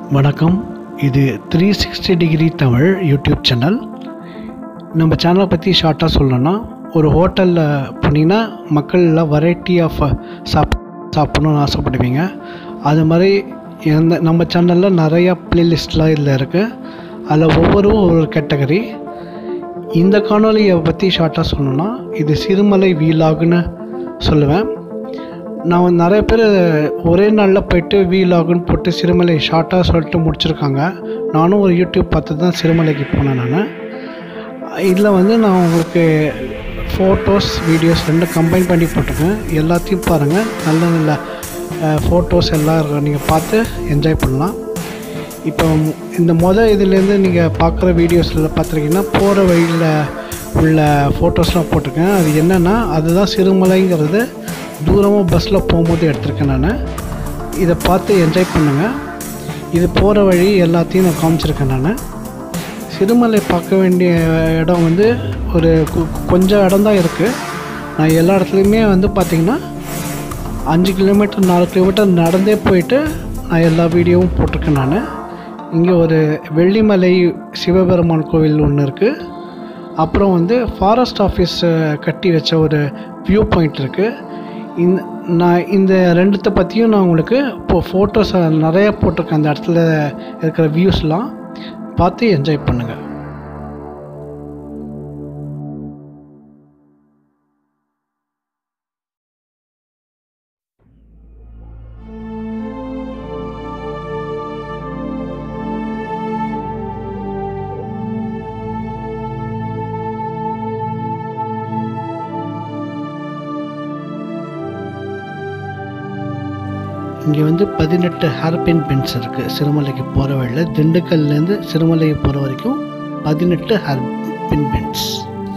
வணக்கம் இது three sixty degree Tamil YouTube channel நம்ம சேனலை பற்றி ஷார்ட்டாக சொல்லணும்னா ஒரு ஹோட்டலில் போனீங்கன்னா மக்கள் எல்லாம் வெரைட்டி ஆஃப் சாப் சாப்பிடணும்னு ஆசைப்படுவீங்க அது மாதிரி எந்த நம்ம சேனலில் நிறையா ப்ளேலிஸ்ட்லாம் இதில் இருக்குது அதில் ஒவ்வொரும் ஒவ்வொரு கேட்டகரி இந்த காணொலியை பற்றி ஷார்ட்டாக சொல்லணும்னா இது சிறுமலை வீலாகுன்னு சொல்லுவேன் நான் வந்து நிறைய பேர் ஒரே நாளில் போயிட்டு வீலாகுன்னு போட்டு சிறுமலை ஷார்ட்டாக சொல்லிட்டு முடிச்சிருக்காங்க நானும் ஒரு யூடியூப் பார்த்து தான் சிறுமலைக்கு போனேன் நான் இதில் வந்து நான் உங்களுக்கு ஃபோட்டோஸ் வீடியோஸ் ரெண்டும் கம்பைன் பண்ணி போட்டிருக்கேன் எல்லாத்தையும் பாருங்கள் நல்ல நல்ல ஃபோட்டோஸ் எல்லாம் இருக்கும் நீங்கள் பார்த்து என்ஜாய் பண்ணலாம் இப்போ இந்த மொதல் இதுலேருந்து நீங்கள் பார்க்குற வீடியோஸில் பார்த்துருக்கீங்கன்னா போகிற வழியில் உள்ள ஃபோட்டோஸ்லாம் போட்டிருக்கேன் அது என்னென்னா அதுதான் சிறுமலைங்கிறது தூரமாக பஸ்ஸில் போகும்போது எடுத்திருக்கேன் நான் இதை பார்த்து என்ஜாய் பண்ணுங்கள் இது போகிற வழி எல்லாத்தையும் நான் காமிச்சிருக்கேன் நான் சிறுமலை பார்க்க வேண்டிய இடம் வந்து ஒரு கொ- கொஞ்சம் இடம் தான் இருக்குது நான் எல்லா இடத்துலையுமே வந்து பார்த்திங்கன்னா அஞ்சு கிலோமீட்டர் நாலு கிலோமீட்டர் நடந்தே போயிட்டு நான் எல்லா வீடியோவும் போட்டிருக்கேன் நான் இங்கே ஒரு வெள்ளிமலை சிவபெருமான் கோவில் ஒன்று இருக்குது அப்புறம் வந்து ஃபாரஸ்ட் ஆஃபீஸ் கட்டி வச்ச ஒரு வியூ பாயிண்ட் இருக்குது இந்த நான் இந்த ரெண்டுத்தை பற்றியும் நான் உங்களுக்கு இப்போ ஃபோட்டோஸ் நிறையா போட்டிருக்கேன் அந்த இடத்துல இருக்கிற வியூஸ்லாம் பார்த்து என்ஜாய் பண்ணுங்கள் இங்கே வந்து பதினெட்டு ஹேர்பின் பென்ஸ் இருக்குது சிறுமலைக்கு போகிற வழியில் திண்டுக்கல்லேருந்து சிறுமலைக்கு போகிற வரைக்கும் பதினெட்டு ஹேர்பின் பென்ஸ்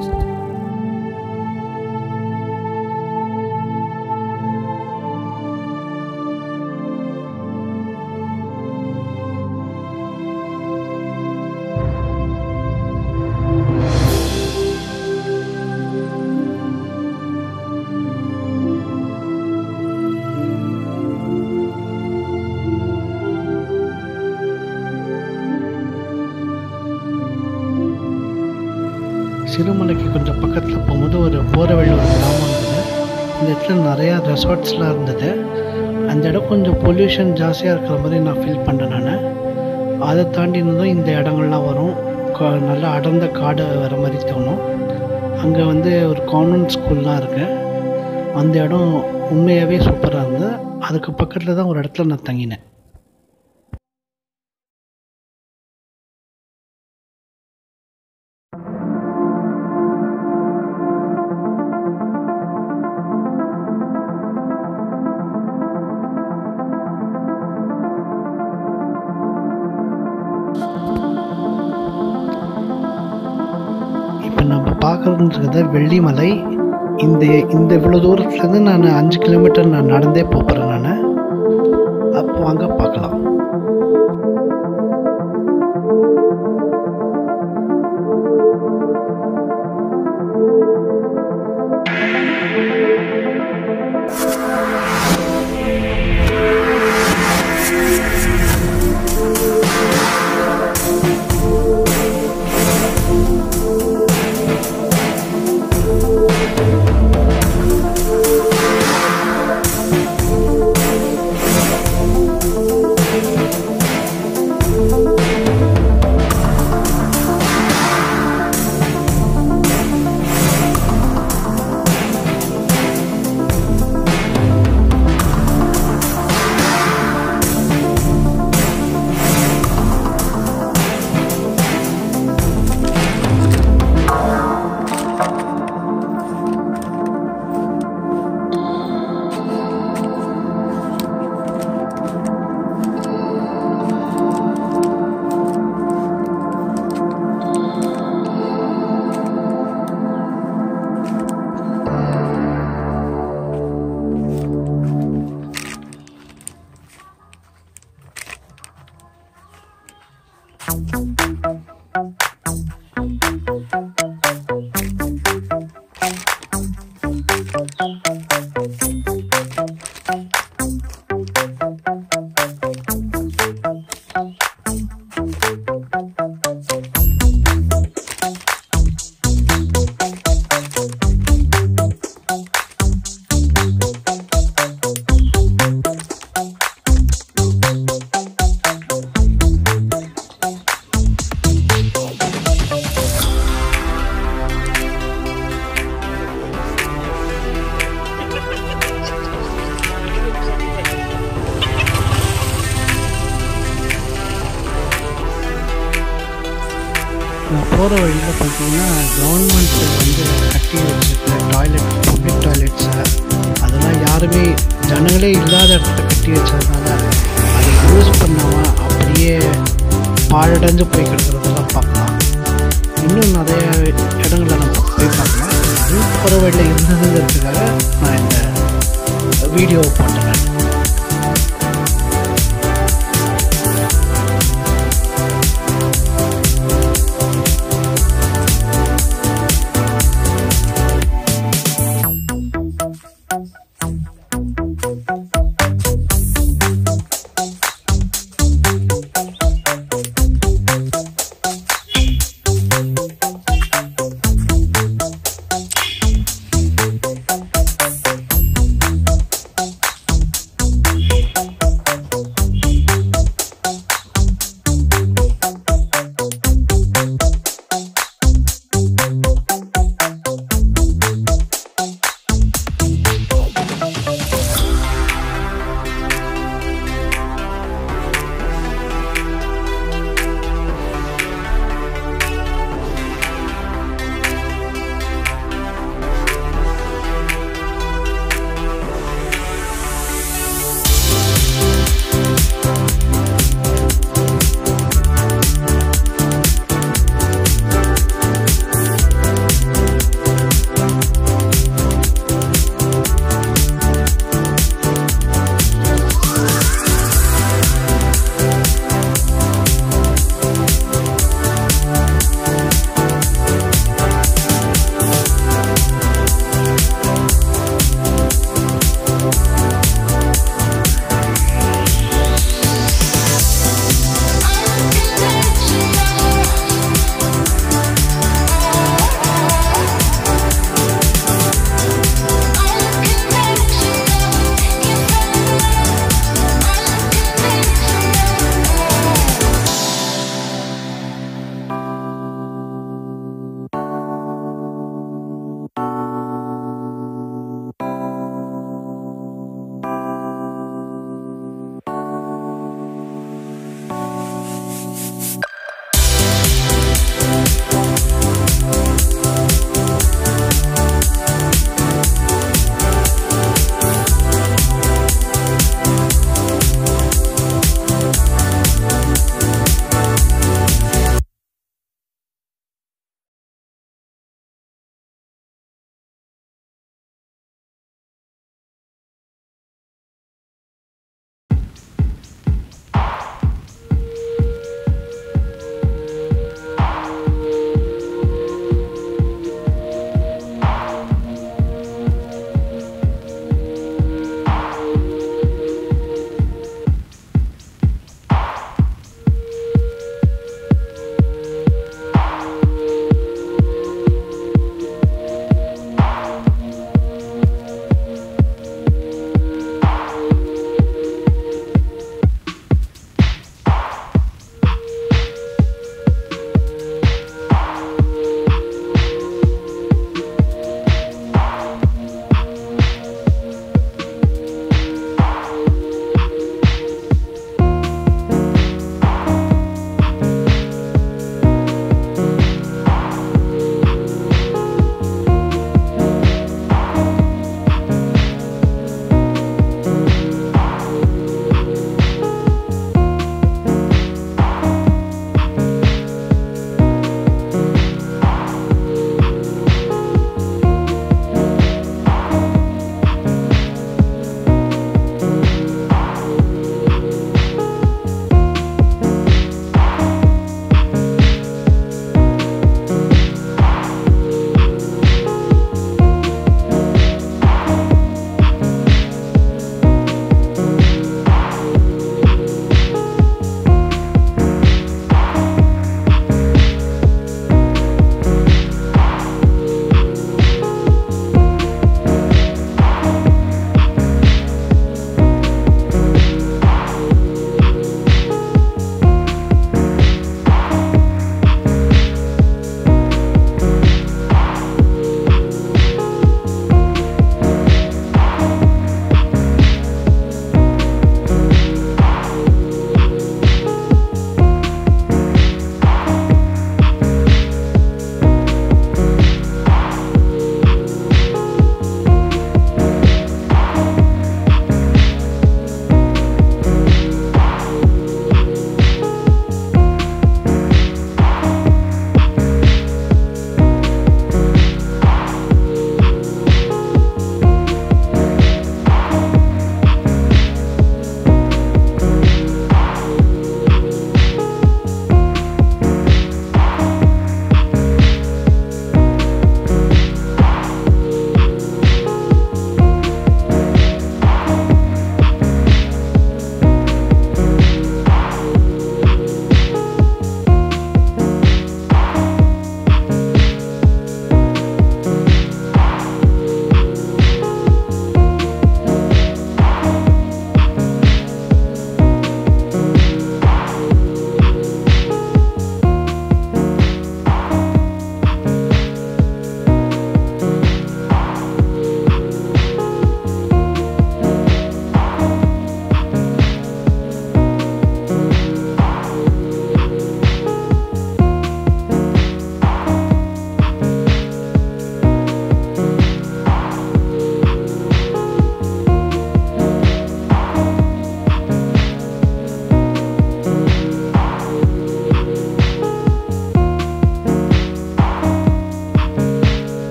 சிறுமலைக்கு கொஞ்சம் பக்கத்தில் போகும்போது ஒரு போகிற வழி ஒரு கிராமம் இருந்தது இந்த இடத்துல நிறையா ரெசார்ட்ஸ்லாம் இருந்தது அந்த இடம் கொஞ்சம் பொல்யூஷன் ஜாஸ்தியாக இருக்கிற மாதிரி நான் ஃபீல் பண்ணேன் நான் அதை தாண்டினதும் இந்த இடங்கள்லாம் வரும் கா- நல்லா அடர்ந்த காடு வர மாதிரி தோணும் அங்கே வந்து ஒரு கான்வென்ட் ஸ்கூல்லாம் இருக்குது அந்த இடம் உண்மையாகவே சூப்பராக இருந்தது அதுக்கு பக்கத்தில் தான் ஒரு இடத்துல நான் தங்கினேன் இப்போ நம்ம பார்க்குறதுன்றது வெள்ளிமலை இந்த இந்த இவ்வளோ தூரத்துலேருந்து நான் அஞ்சு கிலோமீட்டர் நான் நடந்தே போகிறேன் நான் அப்போ வாங்க பார்க்கலாம் போகிற வழியில் பார்த்தீங்கன்னா கவர்மெண்ட் வந்து கட்டி வச்சிருக்க டாய்லெட் பப்ளிக் டாய்லெட்ஸை அதெல்லாம் யாருமே ஜனங்களே இல்லாத இடத்துல கட்டி வச்சதுனால அதை யூஸ் பண்ணாமல் அப்படியே பாழடைஞ்சு போய் கிடக்கிறதெல்லாம் பார்க்கலாம் இன்னும் நிறைய இடங்களை நம்ம போய் பார்க்கலாம் அது போகிற வழியில் இருந்ததுங்கிறதுக்காக நான் இந்த வீடியோவை போட்டுறேன்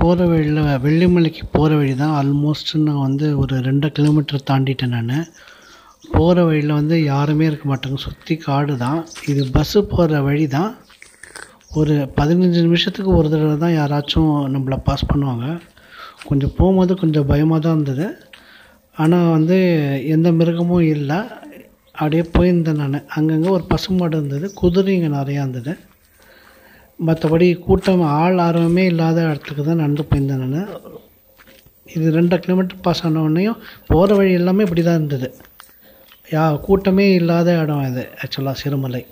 போகிற வழியில் வெள்ளிமலைக்கு போகிற வழி தான் ஆல்மோஸ்ட் நான் வந்து ஒரு ரெண்டு கிலோமீட்டர் தாண்டிட்டேன் நான் போகிற வழியில் வந்து யாருமே இருக்க மாட்டாங்க சுற்றி காடு தான் இது பஸ்ஸு போகிற வழி தான் ஒரு பதினஞ்சு நிமிஷத்துக்கு ஒரு தடவை தான் யாராச்சும் நம்மளை பாஸ் பண்ணுவாங்க கொஞ்சம் போகும்போது கொஞ்சம் பயமாக தான் இருந்தது ஆனால் வந்து எந்த மிருகமும் இல்லை அப்படியே போயிருந்தேன் நான் அங்கங்கே ஒரு பசுமாடு இருந்தது குதிரைங்க நிறையா இருந்தது மற்றபடி கூட்டம் ஆள் ஆர்வமே இல்லாத இடத்துக்கு தான் நடந்து போயிருந்தேன் நான் இது ரெண்டு கிலோமீட்டர் பாஸ் ஆன உடனேயும் போகிற வழி எல்லாமே இப்படி தான் இருந்தது யா கூட்டமே இல்லாத இடம் இது ஆக்சுவலாக சிறுமலை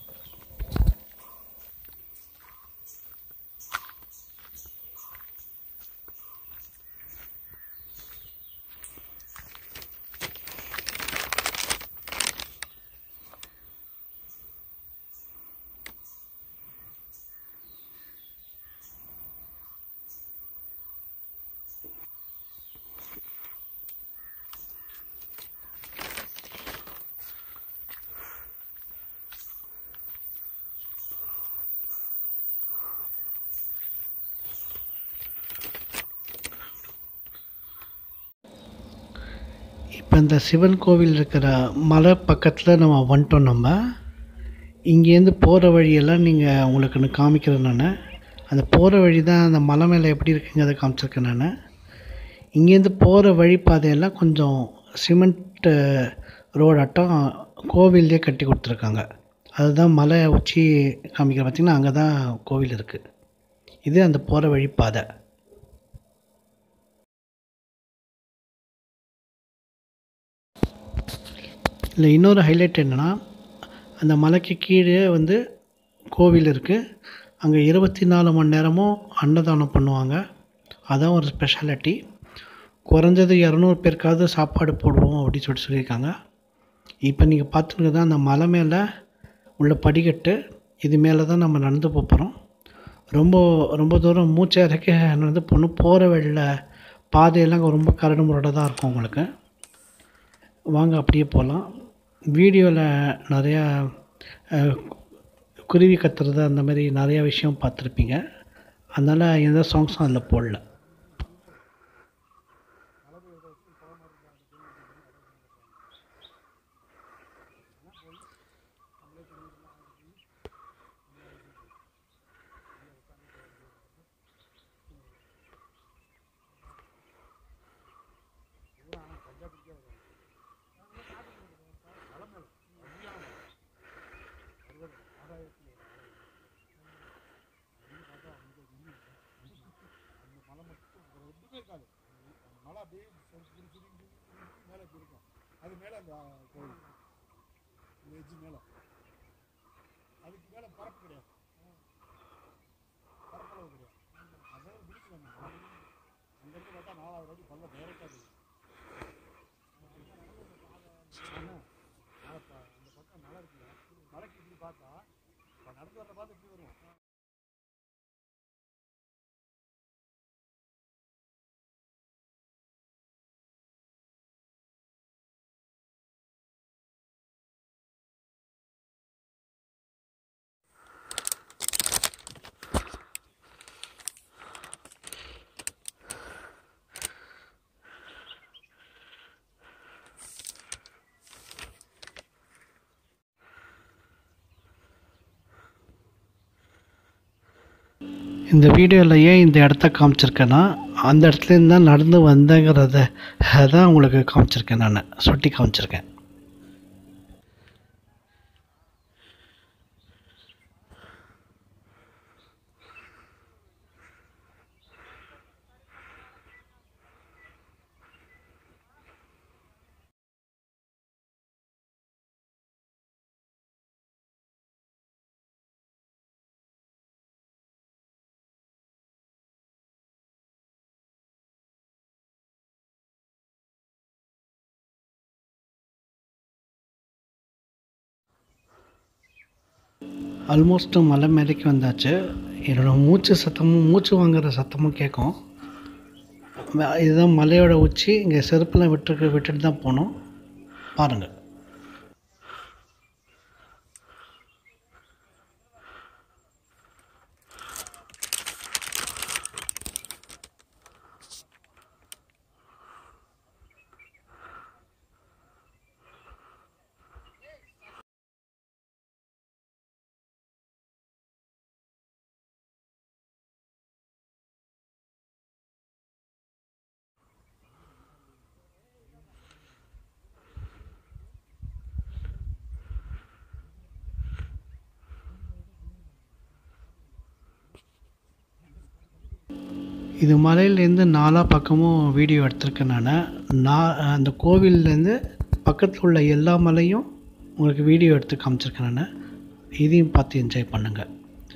இப்போ இந்த சிவன் கோவில் இருக்கிற மலை பக்கத்தில் நம்ம வந்துட்டோம் நம்ம இங்கேருந்து போகிற வழியெல்லாம் நீங்கள் உங்களுக்கு நான் காமிக்கிறேன் நான் அந்த போகிற வழி தான் அந்த மலை மேலே எப்படி இருக்குங்கிறத காமிச்சிருக்கேன் நான் இங்கேருந்து போகிற வழி பாதையெல்லாம் கொஞ்சம் சிமெண்ட் ரோடாட்டம் கோவில்லே கட்டி கொடுத்துருக்காங்க அதுதான் மலை உச்சி காமிக்கிற பார்த்திங்கன்னா அங்கே தான் கோவில் இருக்குது இது அந்த போகிற வழி பாதை இல்லை இன்னொரு ஹைலைட் என்னென்னா அந்த மலைக்கு கீழே வந்து கோவில் இருக்குது அங்கே இருபத்தி நாலு மணி நேரமும் அன்னதானம் பண்ணுவாங்க அதான் ஒரு ஸ்பெஷாலிட்டி குறைஞ்சது இரநூறு பேருக்காவது சாப்பாடு போடுவோம் அப்படின்னு சொல்லிட்டு சொல்லியிருக்காங்க இப்போ நீங்கள் பார்த்துருக்குறது அந்த மலை மேலே உள்ள படிக்கட்டு இது மேலே தான் நம்ம நடந்து போக போகிறோம் ரொம்ப ரொம்ப தூரம் மூச்சை இறக்க நடந்து போகணும் போகிற வழியில் பாதையெல்லாம் ரொம்ப கரடு முரடாக தான் இருக்கும் உங்களுக்கு வாங்க அப்படியே போகலாம் வீடியோவில் நிறையா அஹ், குருவி கத்துறது அந்த மாதிரி நிறையா விஷயம் பார்த்துருப்பீங்க அதனால் எந்த சாங்ஸும் அதில் போடல மழை அப்படியே சுருங்கி சுருங்கி மேலே இப்படி இருக்கும் அது மேலே அந்த கோயில் இந்த எஜ்ஜு மேலே அதுக்கு மேலே பரப்பு கிடையாது பரப்பளவு கிடையாது அதனால பிடிக்கலாம் அங்கேருந்து பார்த்தா நாலாவது அடி பல்ல டைரக்டாக இருக்குது ஆமாம் அந்த பக்கம் மலை இருக்குல்ல மலைக்கு இப்படி பார்த்தா இப்போ நடந்து வர பார்த்து இப்படி வருவோம் இந்த வீடியோவில் ஏன் இந்த இடத்த காமிச்சிருக்கேன்னா அந்த இடத்துலேருந்து தான் நடந்து வந்தேங்கிறத தான் உங்களுக்கு காமிச்சிருக்கேன் நான் சுட்டி காமிச்சிருக்கேன் ஆல்மோஸ்ட் மலை மேலேக்கு வந்தாச்சு என்னோட மூச்சு சத்தமும் மூச்சு வாங்குற சத்தமும் கேட்கும் வ- இதுதான் மலையோட உச்சி இங்கே செருப்பெல்லாம் விட்டு விட்டுட்டு தான் போகணும் பாருங்கள் இது மலையிலேருந்து நாலா பக்கமும் வீடியோ எடுத்திருக்கேன் நான் நான் அந்த கோவில்லேருந்து பக்கத்தில் உள்ள எல்லா மலையும் உங்களுக்கு வீடியோ எடுத்து காமிச்சிருக்கேன் நான் இதையும் பார்த்து என்ஜாய் பண்ணுங்கள்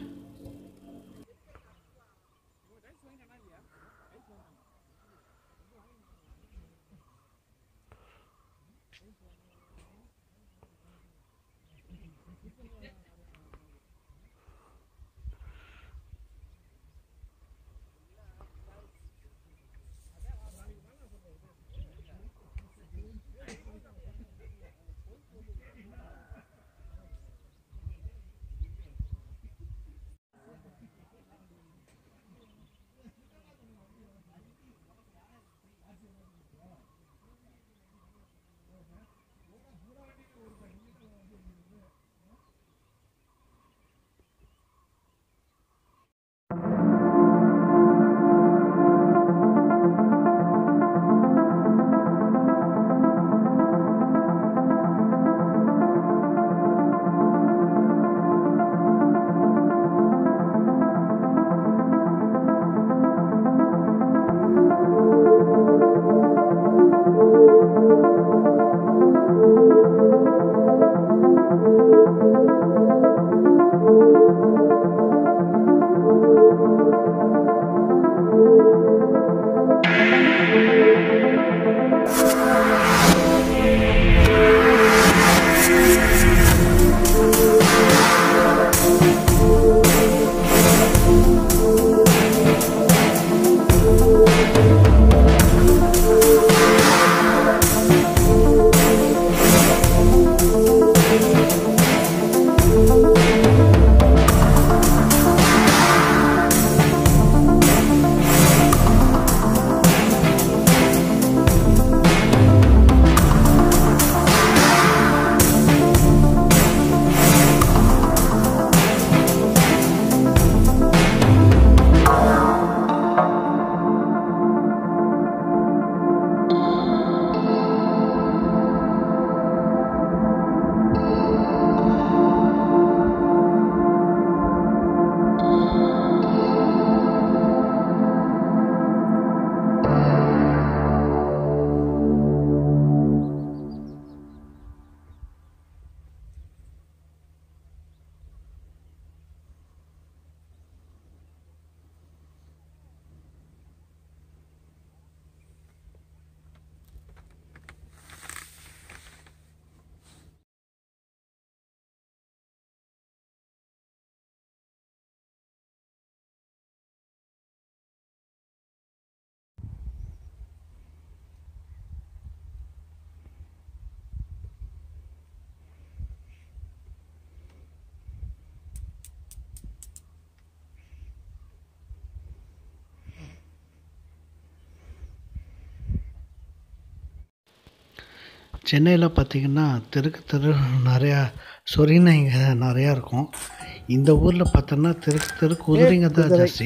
சென்னையில் பார்த்திங்கன்னா தெருக்கு தெரு நிறையா சொரிநாய்ங்க நிறையா இருக்கும் இந்த ஊரில் பார்த்தோன்னா தெருக்கு தெரு குதிரைங்க தான் ஜாஸ்தி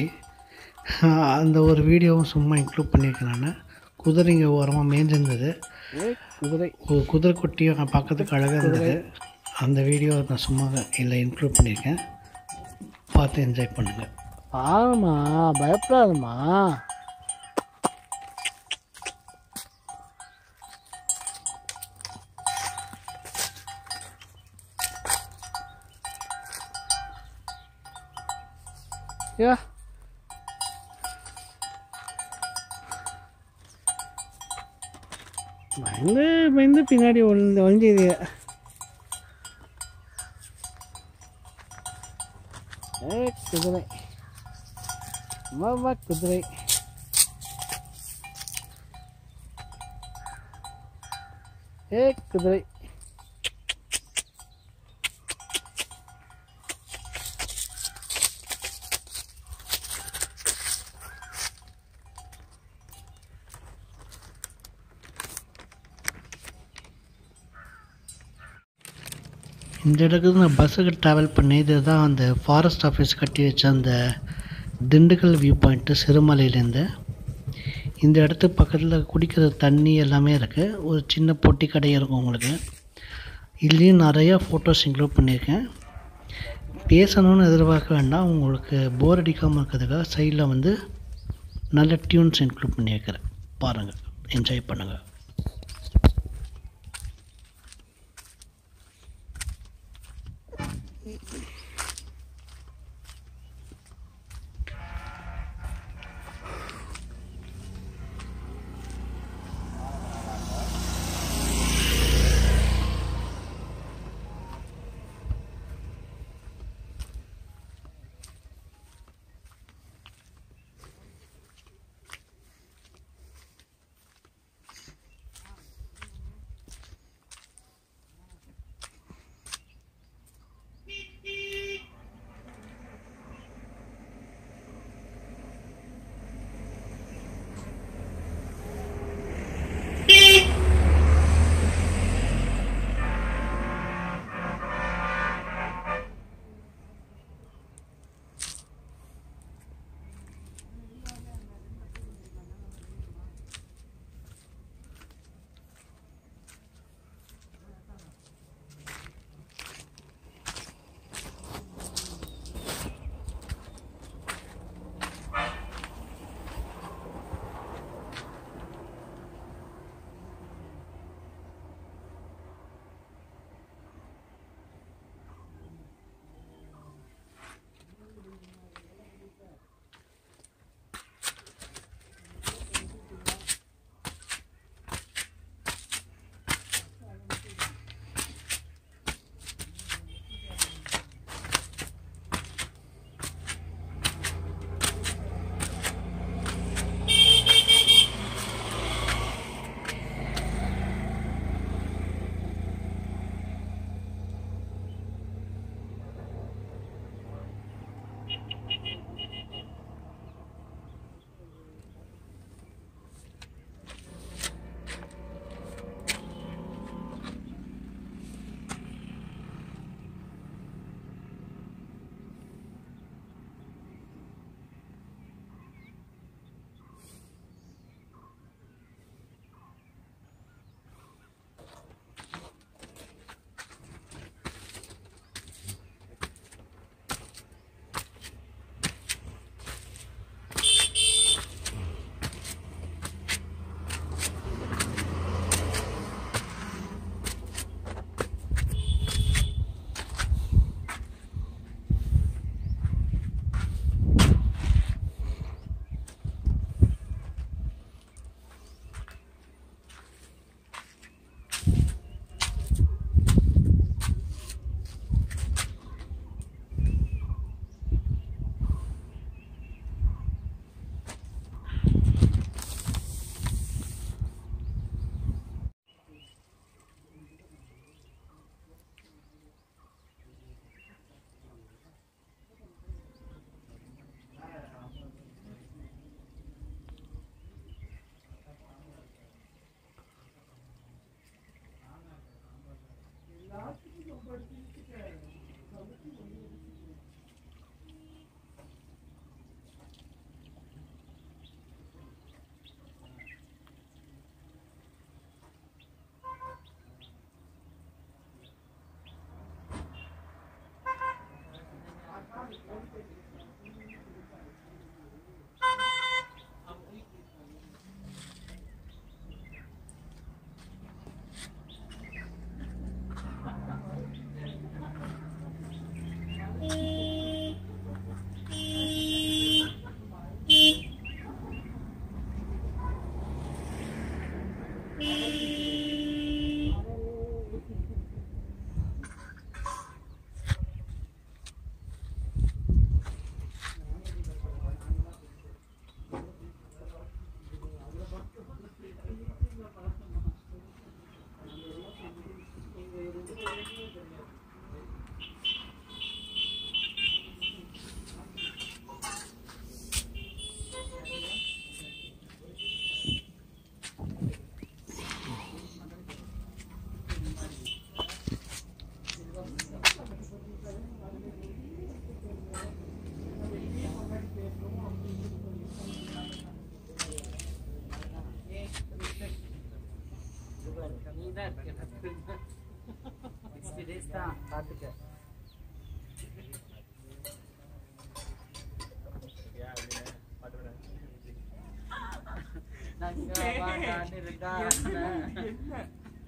அந்த ஒரு வீடியோவும் சும்மா இன்க்ளூட் பண்ணியிருக்கேன் நான் குதிரைங்க ஓரமாக மேய்ஞ்சிருந்தது குதிரை ஒரு குதிரை குட்டியும் பார்க்கறதுக்கு அழகாக இருந்தது அந்த வீடியோ நான் சும்மா இல்லை இன்க்ளூட் பண்ணியிருக்கேன் பார்த்து என்ஜாய் பண்ணுங்கள் ஆமா பயப்படாதம்மா ஏ பயந்து பயந்து பின்னாடி ஒளிஞ்சு ஒளிஞ்சுது ஏ குதிரை வா வா குதிரை ஏ குதிரை இந்த இடத்துக்கு நான் பஸ்ஸுக்கு ட்ராவல் பண்ணி இதுதான் அந்த ஃபாரஸ்ட் ஆஃபீஸ் கட்டி வச்ச அந்த திண்டுக்கல் வியூ பாயிண்ட்டு சிறுமலையிலேருந்து இந்த இடத்துக்கு பக்கத்தில் குடிக்கிற தண்ணி எல்லாமே இருக்குது ஒரு சின்ன பொட்டி கடை இருக்கும் உங்களுக்கு இதுலேயும் நிறையா ஃபோட்டோஸ் இன்க்ளூட் பண்ணியிருக்கேன் பேசணும்னு எதிர்பார்க்க வேண்டாம் உங்களுக்கு போர் அடிக்காமல் இருக்கிறதுக்காக சைடில் வந்து நல்ல டியூன்ஸ் இன்க்ளூட் பண்ணி வைக்கிறேன் பாருங்கள் என்ஜாய் பண்ணுங்கள் எக்ஸ்பீரியன்ஸ் தான் பார்த்துக்க அங்க வாடான்னு இருந்தா என்ன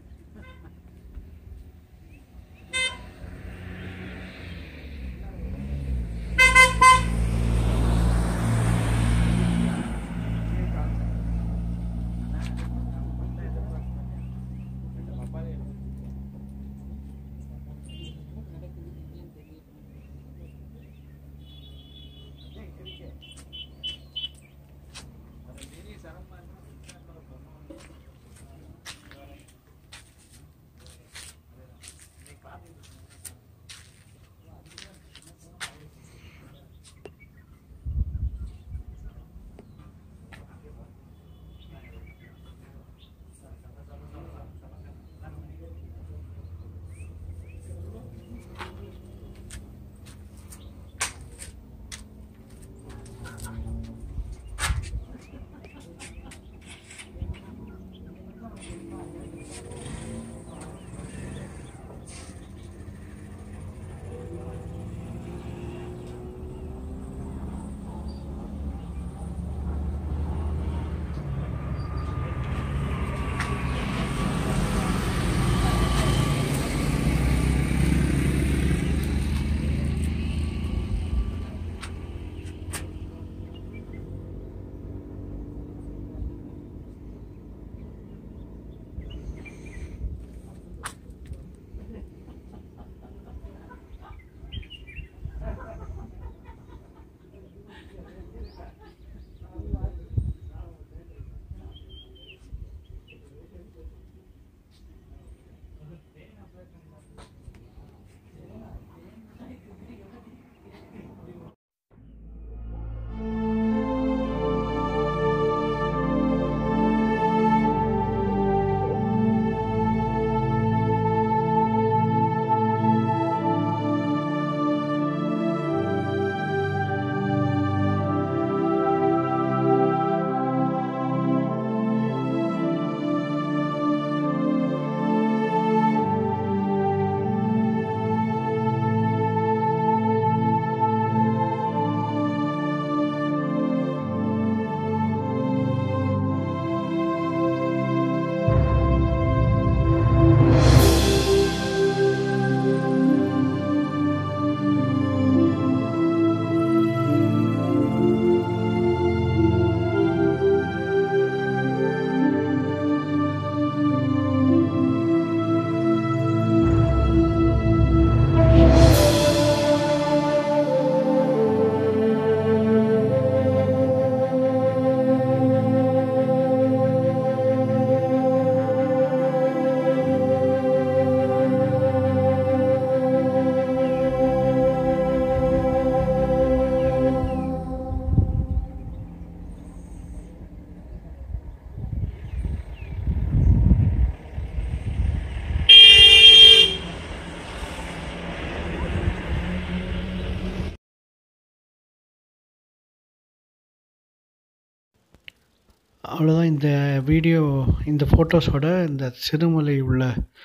அவ்வளோதான் இந்த வீடியோ இந்த ஃபோட்டோஸோட இந்த சிறுமலை உள்ள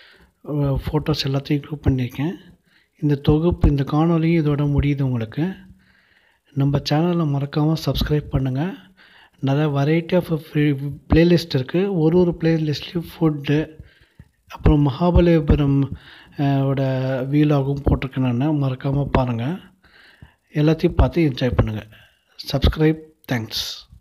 ஃபோட்டோஸ் எல்லாத்தையும் குரூப் பண்ணியிருக்கேன் இந்த தொகுப்பு இந்த காணொலியும் இதோட முடியுது உங்களுக்கு நம்ம சேனலை மறக்காமல் சப்ஸ்கிரைப் பண்ணுங்கள் நிறைய வெரைட்டி ஆஃப் பிளேலிஸ்ட் இருக்குது ஒரு ஒரு பிளேலிஸ்ட்லேயும் ஃபுட்டு அப்புறம் மகாபலிபுரம் அஹ், ஓட வீலாகும் போட்டிருக்கேன் நான் மறக்காமல் பாருங்கள் எல்லாத்தையும் பார்த்து என்ஜாய் பண்ணுங்கள் சப்ஸ்கிரைப் தேங்க்ஸ்